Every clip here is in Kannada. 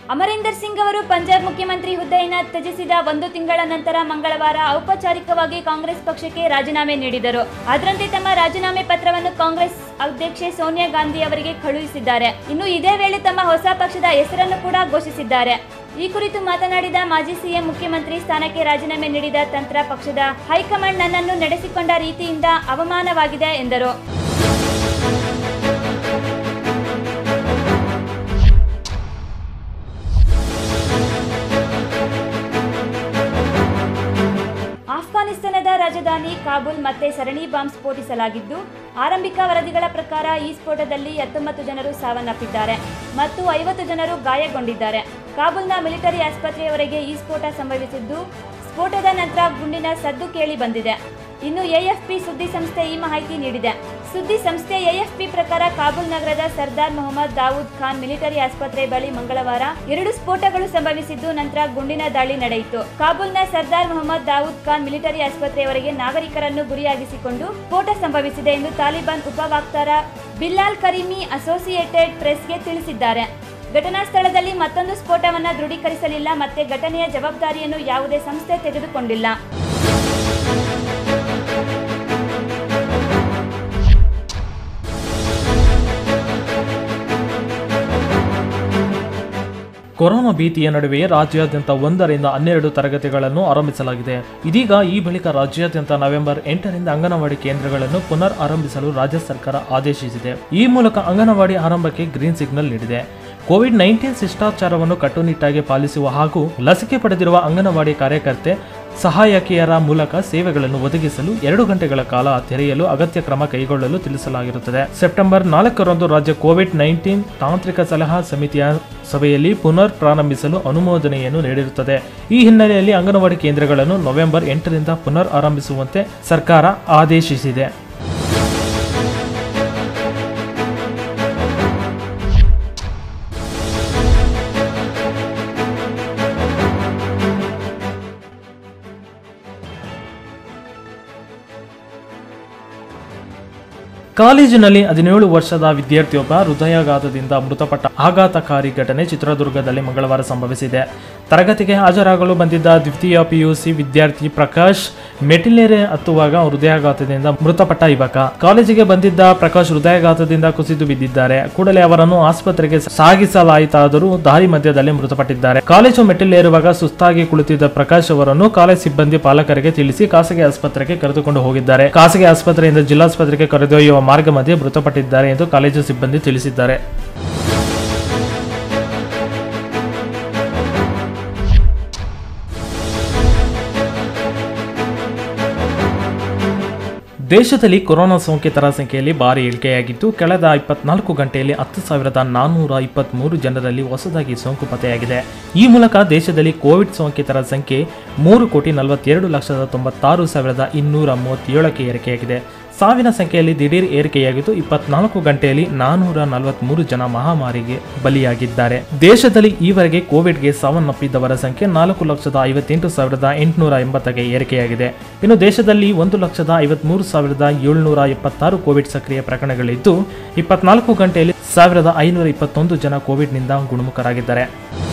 ಅಮರೀಂದರ್ ಸಿಂಗ್ ಅವರು ಪಂಜಾಬ್ ಮುಖ್ಯಮಂತ್ರಿ ಹುದ್ದೆಯನ್ನು ತ್ಯಜಿಸಿದ ಒಂದು ತಿಂಗಳ ನಂತರ ಮಂಗಳವಾರ ಔಪಚಾರಿಕವಾಗಿ ಕಾಂಗ್ರೆಸ್ ಪಕ್ಷಕ್ಕೆ ರಾಜೀನಾಮೆ ನೀಡಿದರು ಅದರಂತೆ ತಮ್ಮ ರಾಜೀನಾಮೆ ಪತ್ರವನ್ನು ಕಾಂಗ್ರೆಸ್ ಅಧ್ಯಕ್ಷೆ ಸೋನಿಯಾ ಗಾಂಧಿ ಅವರಿಗೆ ಕಳುಹಿಸಿದ್ದಾರೆ ಇನ್ನು ಇದೇ ವೇಳೆ ತಮ್ಮ ಹೊಸ ಪಕ್ಷದ ಹೆಸರನ್ನು ಕೂಡ ಘೋಷಿಸಿದ್ದಾರೆ ಈ ಕುರಿತು ಮಾತನಾಡಿದ ಮಾಜಿ ಸಿಎಂ ಮುಖ್ಯಮಂತ್ರಿ ಸ್ಥಾನಕ್ಕೆ ರಾಜೀನಾಮೆ ನೀಡಿದ ತಂತ್ರ ಪಕ್ಷದ ಹೈಕಮಾಂಡ್ ನನ್ನನ್ನು ನಡೆಸಿಕೊಂಡ ರೀತಿಯಿಂದ ಅವಮಾನವಾಗಿದೆ ಎಂದರು ಆಫ್ಘಾನಿಸ್ತಾನದ ರಾಜಧಾನಿ ಕಾಬೂಲ್ ಮತ್ತೆ ಸರಣಿ ಬಾಂಬ್ ಸ್ಫೋಟಿಸಲಾಗಿದ್ದು ಆರಂಭಿಕ ವರದಿಗಳ ಪ್ರಕಾರ ಈ ಸ್ಫೋಟದಲ್ಲಿ ಹತ್ತೊಂಬತ್ತು ಜನರು ಸಾವನ್ನಪ್ಪಿದ್ದಾರೆ ಮತ್ತು ಐವತ್ತು ಜನರು ಗಾಯಗೊಂಡಿದ್ದಾರೆ ಕಾಬೂಲ್ನ ಮಿಲಿಟರಿ ಆಸ್ಪತ್ರೆಯವರೆಗೆ ಈ ಸ್ಫೋಟ ಸಂಭವಿಸಿದ್ದು ಸ್ಫೋಟದ ನಂತರ ಗುಂಡಿನ ಸದ್ದು ಕೇಳಿ ಬಂದಿದೆ ಇನ್ನು ಎಎಫ್ಪಿ ಸುದ್ದಿ ಸಂಸ್ಥೆ ಈ ಮಾಹಿತಿ ನೀಡಿದೆ ಸುದ್ದಿ ಸಂಸ್ಥೆ ಎಎಫ್ಪಿ ಪ್ರಕಾರ ಕಾಬೂಲ್ ನಗರದ ಸರ್ದಾರ್ ಮೊಹಮ್ಮದ್ ದಾವೂದ್ ಖಾನ್ ಮಿಲಿಟರಿ ಆಸ್ಪತ್ರೆ ಬಳಿ ಮಂಗಳವಾರ ಎರಡು ಸ್ಫೋಟಗಳು ಸಂಭವಿಸಿದ್ದು ನಂತರ ಗುಂಡಿನ ದಾಳಿ ನಡೆಯಿತು ಕಾಬೂಲ್ನ ಸರ್ದಾರ್ ಮೊಹಮ್ಮದ್ ದಾವೂದ್ ಖಾನ್ ಮಿಲಿಟರಿ ಆಸ್ಪತ್ರೆಯವರೆಗೆ ನಾಗರಿಕರನ್ನು ಗುರಿಯಾಗಿಸಿಕೊಂಡು ಸ್ಫೋಟ ಸಂಭವಿಸಿದೆ ಎಂದು ತಾಲಿಬಾನ್ ಉಪವಾಕ್ತಾರ ಬಿಲ್ಲಾಲ್ ಕರೀಮಿ ಅಸೋಸಿಯೇಟೆಡ್ ಪ್ರೆಸ್ಗೆ ತಿಳಿಸಿದ್ದಾರೆ ಘಟನಾ ಸ್ಥಳದಲ್ಲಿ ಮತ್ತೊಂದು ಸ್ಫೋಟವನ್ನು ದೃಢೀಕರಿಸಲಿಲ್ಲ ಮತ್ತೆ ಘಟನೆಯ ಜವಾಬ್ದಾರಿಯನ್ನು ಯಾವುದೇ ಸಂಸ್ಥೆ ತೆಗೆದುಕೊಂಡಿಲ್ಲ ಕೊರೋನಾ ಭೀತಿಯ ನಡುವೆ ರಾಜ್ಯಾದ್ಯಂತ ಒಂದರಿಂದ ಹನ್ನೆರಡು ತರಗತಿಗಳನ್ನು ಆರಂಭಿಸಲಾಗಿದೆ ಇದೀಗ ಈ ಬಳಿಕ ರಾಜ್ಯಾದ್ಯಂತ ನವೆಂಬರ್ ಎಂಟರಿಂದ ಅಂಗನವಾಡಿ ಕೇಂದ್ರಗಳನ್ನು ಪುನರ್ ಆರಂಭಿಸಲು ರಾಜ್ಯ ಸರ್ಕಾರ ಆದೇಶಿಸಿದೆ ಈ ಮೂಲಕ ಅಂಗನವಾಡಿ ಆರಂಭಕ್ಕೆ ಗ್ರೀನ್ ಸಿಗ್ನಲ್ ನೀಡಿದೆ ಕೋವಿಡ್ ನೈನ್ಟೀನ್ ಶಿಷ್ಟಾಚಾರವನ್ನು ಕಟ್ಟುನಿಟ್ಟಾಗಿ ಪಾಲಿಸುವ ಹಾಗೂ ಲಸಿಕೆ ಪಡೆದಿರುವ ಅಂಗನವಾಡಿ ಕಾರ್ಯಕರ್ತೆ ಸಹಾಯಕಿಯರ ಮೂಲಕ ಸೇವೆಗಳನ್ನು ಒದಗಿಸಲು ಎರಡು ಗಂಟೆಗಳ ಕಾಲ ತೆರೆಯಲು ಅಗತ್ಯ ಕ್ರಮ ಕೈಗೊಳ್ಳಲು ತಿಳಿಸಲಾಗಿರುತ್ತದೆ ಸೆಪ್ಟೆಂಬರ್ ನಾಲ್ಕರಂದು ರಾಜ್ಯ ಕೋವಿಡ್ ನೈನ್ಟೀನ್ ತಾಂತ್ರಿಕ ಸಲಹಾ ಸಮಿತಿಯ ಸಭೆಯಲ್ಲಿ ಪುನರ್ ಪ್ರಾರಂಭಿಸಲು ಅನುಮೋದನೆಯನ್ನು ನೀಡಿರುತ್ತದೆ ಈ ಹಿನ್ನೆಲೆಯಲ್ಲಿ ಅಂಗನವಾಡಿ ಕೇಂದ್ರಗಳನ್ನು ನವೆಂಬರ್ ಎಂಟರಿಂದ ಪುನರ್ ಆರಂಭಿಸುವಂತೆ ಸರ್ಕಾರ ಆದೇಶಿಸಿದೆ ಕಾಲೇಜಿನಲ್ಲಿ ಹದಿನೇಳು ವರ್ಷದ ವಿದ್ಯಾರ್ಥಿಯೊಬ್ಬ ಹೃದಯಾಘಾತದಿಂದ ಮೃತಪಟ್ಟ ಆಘಾತಕಾರಿ ಘಟನೆ ಚಿತ್ರದುರ್ಗದಲ್ಲಿ ಮಂಗಳವಾರ ಸಂಭವಿಸಿದೆ ತರಗತಿಗೆ ಹಾಜರಾಗಲು ಬಂದಿದ್ದ ದ್ವಿತೀಯ ಪಿಯುಸಿ ವಿದ್ಯಾರ್ಥಿ ಪ್ರಕಾಶ್ ಮೆಟಿಲೇರೆ ಹತ್ತುವಾಗ ಹೃದಯಾಘಾತದಿಂದ ಮೃತಪಟ್ಟ ಯುವಕ ಕಾಲೇಜಿಗೆ ಬಂದಿದ್ದ ಪ್ರಕಾಶ್ ಹೃದಯಾಘಾತದಿಂದ ಕುಸಿದು ಬಿದ್ದಿದ್ದಾರೆ ಕೂಡಲೇ ಅವರನ್ನು ಆಸ್ಪತ್ರೆಗೆ ಸಾಗಿಸಲಾಯಿತಾದರೂ ದಾರಿ ಮಧ್ಯದಲ್ಲಿ ಮೃತಪಟ್ಟಿದ್ದಾರೆ ಕಾಲೇಜು ಮೆಟ್ಟಿಲೇರುವಾಗ ಸುಸ್ತಾಗಿ ಕುಳಿತಿದ್ದ ಪ್ರಕಾಶ್ ಅವರನ್ನು ಕಾಲೇಜ್ ಸಿಬ್ಬಂದಿ ಪಾಲಕರಿಗೆ ತಿಳಿಸಿ ಖಾಸಗಿ ಆಸ್ಪತ್ರೆಗೆ ಕರೆದುಕೊಂಡು ಹೋಗಿದ್ದಾರೆ ಖಾಸಗಿ ಆಸ್ಪತ್ರೆಯಿಂದ ಜಿಲ್ಲಾಸ್ಪತ್ರೆಗೆ ಕರೆದೊಯ್ಯುವ ಮಾರ್ಗ ಮಧ್ಯೆ ಮೃತಪಟ್ಟಿದ್ದಾರೆ ಎಂದು ಕಾಲೇಜು ಸಿಬ್ಬಂದಿ ತಿಳಿಸಿದ್ದಾರೆ ದೇಶದಲ್ಲಿ ಕೊರೋನಾ ಸೋಂಕಿತರ ಸಂಖ್ಯೆಯಲ್ಲಿ ಭಾರಿ ಇಳಿಕೆಯಾಗಿದ್ದು ಕಳೆದ ಇಪ್ಪತ್ನಾಲ್ಕು ಗಂಟೆಯಲ್ಲಿ ಹತ್ತು ಸಾವಿರದ ನಾನ್ನೂರ ಇಪ್ಪತ್ತ್ಮೂರು ಜನರಲ್ಲಿ ಹೊಸದಾಗಿ ಸೋಂಕು ಪತ್ತೆಯಾಗಿದೆ ಈ ಮೂಲಕ ದೇಶದಲ್ಲಿ ಕೋವಿಡ್ ಸೋಂಕಿತರ ಸಂಖ್ಯೆ ಮೂರು ಕೋಟಿ ನಲವತ್ತೆರಡು ಲಕ್ಷದ ತೊಂಬತ್ತಾರು ಸಾವಿರದ ಇನ್ನೂರ ಮೂವತ್ತೇಳಕ್ಕೆ ಏರಿಕೆಯಾಗಿದೆ ಸಾವಿನ ಸಂಖ್ಯೆಯಲ್ಲಿ ದಿಢೀರ್ ಏರಿಕೆಯಾಗಿದ್ದು ಇಪ್ಪತ್ನಾಲ್ಕು ಗಂಟೆಯಲ್ಲಿ ನಾನೂರ ನಲವತ್ಮೂರು ಜನ ಮಹಾಮಾರಿಗೆ ಬಲಿಯಾಗಿದ್ದಾರೆ ದೇಶದಲ್ಲಿ ಈವರೆಗೆ ಕೋವಿಡ್ಗೆ ಸಾವನ್ನಪ್ಪಿದ್ದವರ ಸಂಖ್ಯೆ ನಾಲ್ಕು ಲಕ್ಷದ ಐವತ್ತೆಂಟು ಸಾವಿರದ ಎಂಟುನೂರ ಎಂಬತ್ತಕ್ಕೆ ಏರಿಕೆಯಾಗಿದೆ ಇನ್ನು ದೇಶದಲ್ಲಿ ಒಂದು ಲಕ್ಷದ ಐವತ್ಮೂರು ಸಾವಿರದ ಏಳುನೂರ ಎಪ್ಪತ್ತಾರು ಕೋವಿಡ್ ಸಕ್ರಿಯ ಪ್ರಕರಣಗಳಿದ್ದು ಇಪ್ಪತ್ನಾಲ್ಕು ಗಂಟೆಯಲ್ಲಿ ಸಾವಿರದ ಐನೂರ ಇಪ್ಪತ್ತೊಂದು ಜನ ಕೋವಿಡ್ನಿಂದ ಗುಣಮುಖರಾಗಿದ್ದಾರೆ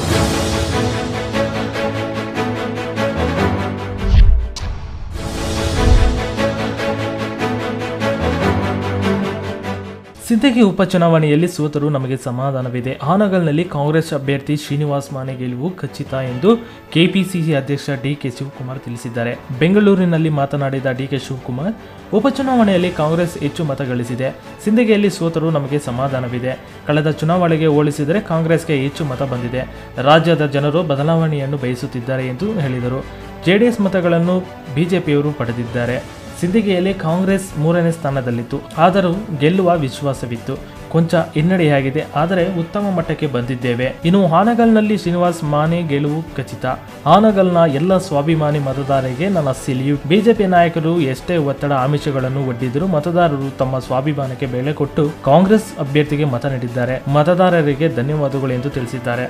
ಸಿಂದಗಿ ಉಪಚುನಾವಣೆಯಲ್ಲಿ ಸೋತರೂ ನಮಗೆ ಸಮಾಧಾನವಿದೆ ಹಾನಗಲ್ನಲ್ಲಿ ಕಾಂಗ್ರೆಸ್ ಅಭ್ಯರ್ಥಿ ಶ್ರೀನಿವಾಸ್ ಮಾನೆ ಗೆಲುವು ಖಚಿತ ಎಂದು ಕೆಪಿಸಿಸಿ ಅಧ್ಯಕ್ಷ ಡಿಕೆ ಶಿವಕುಮಾರ್ ತಿಳಿಸಿದ್ದಾರೆ ಬೆಂಗಳೂರಿನಲ್ಲಿ ಮಾತನಾಡಿದ ಡಿಕೆ ಶಿವಕುಮಾರ್ ಉಪಚುನಾವಣೆಯಲ್ಲಿ ಕಾಂಗ್ರೆಸ್ ಹೆಚ್ಚು ಮತ ಗಳಿಸಿದೆ ಸಿಂದಗಿಯಲ್ಲಿ ಸೋತರೂ ನಮಗೆ ಸಮಾಧಾನವಿದೆ ಕಳೆದ ಚುನಾವಣೆಗೆ ಹೋಲಿಸಿದರೆ ಕಾಂಗ್ರೆಸ್ಗೆ ಹೆಚ್ಚು ಮತ ಬಂದಿದೆ ರಾಜ್ಯದ ಜನರು ಬದಲಾವಣೆಯನ್ನು ಬಯಸುತ್ತಿದ್ದಾರೆ ಎಂದು ಹೇಳಿದರು ಜೆಡಿಎಸ್ ಮತಗಳನ್ನು ಬಿಜೆಪಿಯವರು ಪಡೆದಿದ್ದಾರೆ ಸಿಂದಗಿಯಲ್ಲಿ ಕಾಂಗ್ರೆಸ್ ಮೂರನೇ ಸ್ಥಾನದಲ್ಲಿತ್ತು ಆದರೂ ಗೆಲ್ಲುವ ವಿಶ್ವಾಸವಿತ್ತು ಕೊಂಚ ಹಿನ್ನಡೆಯಾಗಿದೆ ಆದರೆ ಉತ್ತಮ ಮಟ್ಟಕ್ಕೆ ಬಂದಿದ್ದೇವೆ ಇನ್ನು ಹಾನಗಲ್ನಲ್ಲಿ ಶ್ರೀನಿವಾಸ್ ಮಾನೆ ಗೆಲುವು ಖಚಿತ ಹಾನಗಲ್ನ ಎಲ್ಲ ಸ್ವಾಭಿಮಾನಿ ಮತದಾರರಿಗೆ ನನ್ನ ಸೆಲ್ಯೂಟ್ ಬಿಜೆಪಿ ನಾಯಕರು ಎಷ್ಟೇ ಒತ್ತಡ ಆಮಿಷಗಳನ್ನು ಒಡ್ಡಿದರೂ ಮತದಾರರು ತಮ್ಮ ಸ್ವಾಭಿಮಾನಕ್ಕೆ ಬೆಲೆ ಕೊಟ್ಟು ಕಾಂಗ್ರೆಸ್ ಅಭ್ಯರ್ಥಿಗೆ ಮತ ನೀಡಿದ್ದಾರೆ ಮತದಾರರಿಗೆ ಧನ್ಯವಾದಗಳು ಎಂದು ತಿಳಿಸಿದ್ದಾರೆ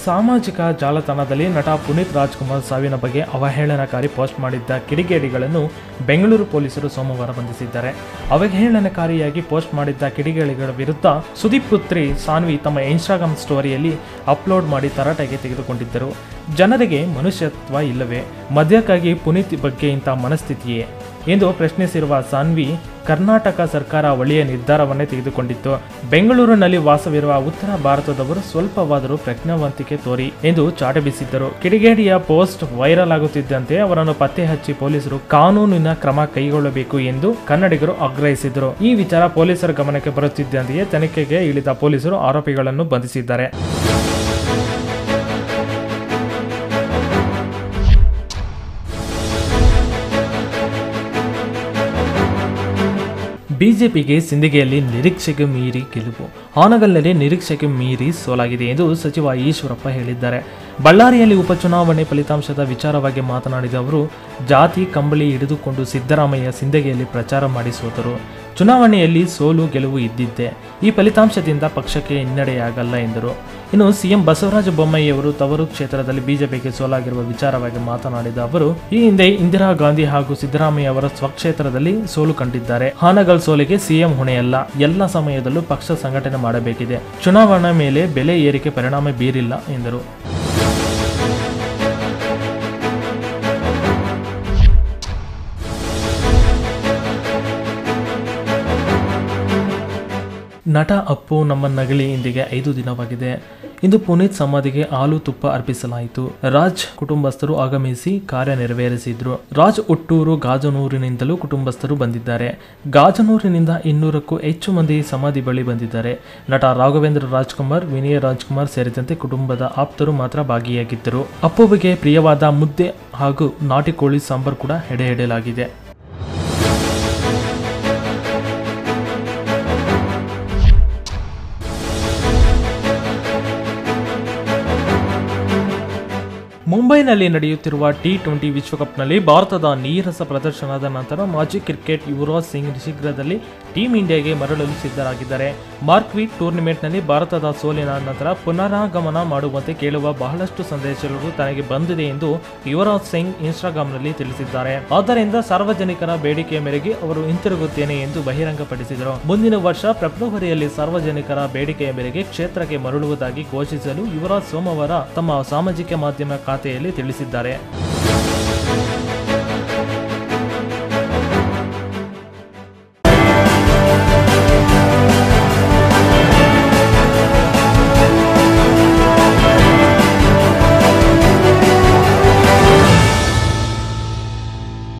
ಸಾಮಾಜಿಕ ಜಾಲತಾಣದಲ್ಲಿ ನಟ ಪುನೀತ್ ರಾಜ್ಕುಮಾರ್ ಸಾವಿನ ಬಗ್ಗೆ ಅವಹೇಳನಕಾರಿ ಪೋಸ್ಟ್ ಮಾಡಿದ್ದ ಕಿಡಿಗೇಡಿಗಳನ್ನು ಬೆಂಗಳೂರು ಪೊಲೀಸರು ಸೋಮವಾರ ಬಂಧಿಸಿದ್ದಾರೆ ಅವಹೇಳನಕಾರಿಯಾಗಿ ಪೋಸ್ಟ್ ಮಾಡಿದ್ದ ಕಿಡಿಗೇಡಿಗಳ ವಿರುದ್ಧ ಸುದೀಪ್ ಪುತ್ರಿ ಸಾನ್ವಿ ತಮ್ಮ ಇನ್ಸ್ಟಾಗ್ರಾಮ್ ಸ್ಟೋರಿಯಲ್ಲಿ ಅಪ್ಲೋಡ್ ಮಾಡಿ ತರಾಟೆಗೆ ತೆಗೆದುಕೊಂಡಿದ್ದರು ಜನರಿಗೆ ಮನುಷ್ಯತ್ವ ಇಲ್ಲವೇ ಮದ್ಯಕ್ಕಾಗಿ ಪುನೀತ್ ಬಗ್ಗೆ ಇಂಥ ಮನಸ್ಥಿತಿಯೇ ಎಂದು ಪ್ರಶ್ನಿಸಿರುವ ಸಾನ್ವಿ ಕರ್ನಾಟಕ ಸರ್ಕಾರ ಒಳ್ಳೆಯ ನಿರ್ಧಾರವನ್ನೇ ತೆಗೆದುಕೊಂಡಿತ್ತು ಬೆಂಗಳೂರಿನಲ್ಲಿ ವಾಸವಿರುವ ಉತ್ತರ ಭಾರತದವರು ಸ್ವಲ್ಪವಾದರೂ ಪ್ರಜ್ಞಾವಂತಿಕೆ ತೋರಿ ಎಂದು ಚಾಟಿ ಬೀಸಿದ್ದರು ಕಿಡಿಗೇಡಿಯ ಪೋಸ್ಟ್ ವೈರಲ್ ಆಗುತ್ತಿದ್ದಂತೆ ಅವರನ್ನು ಪತ್ತೆ ಹಚ್ಚಿ ಪೊಲೀಸರು ಕಾನೂನಿನ ಕ್ರಮ ಕೈಗೊಳ್ಳಬೇಕು ಎಂದು ಕನ್ನಡಿಗರು ಆಗ್ರಹಿಸಿದರು ಈ ವಿಚಾರ ಪೊಲೀಸರ ಗಮನಕ್ಕೆ ಬರುತ್ತಿದ್ದಂತೆಯೇ ತನಿಖೆಗೆ ಇಳಿದ ಪೊಲೀಸರು ಆರೋಪಿಗಳನ್ನು ಬಂಧಿಸಿದ್ದಾರೆ ಬಿಜೆಪಿಗೆ ಸಿಂದಗಿಯಲ್ಲಿ ನಿರೀಕ್ಷೆಗೆ ಮೀರಿ ಗೆಲುವು ಹಾನಗಲ್ನಲ್ಲಿ ನಿರೀಕ್ಷೆಗೆ ಮೀರಿ ಸೋಲಾಗಿದೆ ಎಂದು ಸಚಿವ ಈಶ್ವರಪ್ಪ ಹೇಳಿದ್ದಾರೆ ಬಳ್ಳಾರಿಯಲ್ಲಿ ಉಪಚುನಾವಣೆ ಫಲಿತಾಂಶದ ವಿಚಾರವಾಗಿ ಮಾತನಾಡಿದ ಅವರು ಜಾತಿ ಕಂಬಳಿ ಹಿಡಿದುಕೊಂಡು ಸಿದ್ದರಾಮಯ್ಯ ಸಿಂದಗಿಯಲ್ಲಿ ಪ್ರಚಾರ ಮಾಡಿ ಸೋತರು ಚುನಾವಣೆಯಲ್ಲಿ ಸೋಲು ಗೆಲುವು ಇದ್ದಿದ್ದೆ ಈ ಫಲಿತಾಂಶದಿಂದ ಪಕ್ಷಕ್ಕೆ ಹಿನ್ನಡೆಯಾಗಲ್ಲ ಎಂದರು ಇನ್ನು ಸಿಎಂ ಬಸವರಾಜ ಬೊಮ್ಮಾಯಿಯವರು ತವರು ಕ್ಷೇತ್ರದಲ್ಲಿ ಬಿಜೆಪಿಗೆ ಸೋಲಾಗಿರುವ ವಿಚಾರವಾಗಿ ಮಾತನಾಡಿದ ಅವರು ಈ ಹಿಂದೆ ಇಂದಿರಾ ಗಾಂಧಿ ಹಾಗೂ ಸಿದ್ದರಾಮಯ್ಯ ಅವರ ಸ್ವಕ್ಷೇತ್ರದಲ್ಲಿ ಸೋಲು ಕಂಡಿದ್ದಾರೆ ಹಾನಗಲ್ ಸೋಲಿಗೆ ಸಿಎಂ ಹೊಣೆಯಲ್ಲ ಎಲ್ಲ ಸಮಯದಲ್ಲೂ ಪಕ್ಷ ಸಂಘಟನೆ ಮಾಡಬೇಕಿದೆ ಚುನಾವಣೆ ಮೇಲೆ ಬೆಲೆ ಏರಿಕೆ ಪರಿಣಾಮ ಬೀರಿಲ್ಲ ಎಂದರು ನಟ ಅಪ್ಪು ನಮ್ಮ ನಗಲಿ ಇಂದಿಗೆ ಐದು ದಿನವಾಗಿದೆ ಇಂದು ಪುನೀತ್ ಸಮಾಧಿಗೆ ಹಾಲು ತುಪ್ಪ ಅರ್ಪಿಸಲಾಯಿತು ರಾಜ್ ಕುಟುಂಬಸ್ಥರು ಆಗಮಿಸಿ ಕಾರ್ಯ ನೆರವೇರಿಸಿದ್ರು ರಾಜ್ ಹುಟ್ಟೂರು ಗಾಜನೂರಿನಿಂದಲೂ ಕುಟುಂಬಸ್ಥರು ಬಂದಿದ್ದಾರೆ ಗಾಜನೂರಿನಿಂದ ಇನ್ನೂರಕ್ಕೂ ಹೆಚ್ಚು ಮಂದಿ ಸಮಾಧಿ ಬಳಿ ಬಂದಿದ್ದಾರೆ ನಟ ರಾಘವೇಂದ್ರ ರಾಜ್ಕುಮಾರ್ ವಿನಯ ರಾಜ್ಕುಮಾರ್ ಸೇರಿದಂತೆ ಕುಟುಂಬದ ಆಪ್ತರು ಮಾತ್ರ ಭಾಗಿಯಾಗಿದ್ದರು ಅಪ್ಪುವಿಗೆ ಪ್ರಿಯವಾದ ಮುದ್ದೆ ಹಾಗೂ ನಾಟಿ ಕೋಳಿ ಸಾಂಬಾರ್ ಕೂಡ ಎಡೆ ಇಡಲಾಗಿದೆ ಮುಂಬೈನಲ್ಲಿ ನಡೆಯುತ್ತಿರುವ ಟಿ ಟ್ವೆಂಟಿ ವಿಶ್ವಕಪ್ನಲ್ಲಿ ಭಾರತದ ನೀರಸ ಪ್ರದರ್ಶನದ ನಂತರ ಮಾಜಿ ಕ್ರಿಕೆಟ್ ಯುವರಾಜ್ ಸಿಂಗ್ ಶೀಘ್ರದಲ್ಲಿ ಟೀಂ ಇಂಡಿಯಾಗೆ ಮರಳಲು ಸಿದ್ಧರಾಗಿದ್ದಾರೆ ಮಾರ್ಕ್ವಿ ಟೂರ್ನಿಮೆಂಟ್ನಲ್ಲಿ ಭಾರತದ ಸೋಲಿನ ನಂತರ ಪುನರಾಗಮನ ಮಾಡುವಂತೆ ಕೇಳುವ ಬಹಳಷ್ಟು ಸಂದೇಶಗಳು ತನಗೆ ಬಂದಿದೆ ಎಂದು ಯುವರಾಜ್ ಸಿಂಗ್ ಇನ್ಸ್ಟಾಗ್ರಾಂನಲ್ಲಿ ತಿಳಿಸಿದ್ದಾರೆ ಆದ್ದರಿಂದ ಸಾರ್ವಜನಿಕರ ಬೇಡಿಕೆಯ ಮೇರೆಗೆ ಅವರು ಹಿಂತಿರುಗುತ್ತೇನೆ ಎಂದು ಬಹಿರಂಗಪಡಿಸಿದರು ಮುಂದಿನ ವರ್ಷ ಫೆಬ್ರವರಿಯಲ್ಲಿ ಸಾರ್ವಜನಿಕರ ಬೇಡಿಕೆಯ ಮೇರೆಗೆ ಕ್ಷೇತ್ರಕ್ಕೆ ಮರಳುವುದಾಗಿ ಘೋಷಿಸಲು ಯುವರಾಜ್ ಸೋಮವಾರ ತಮ್ಮ ಸಾಮಾಜಿಕ ಮಾಧ್ಯಮ ಖಾತೆಯಲ್ಲಿ ತಿಳಿಸಿದ್ದಾರೆ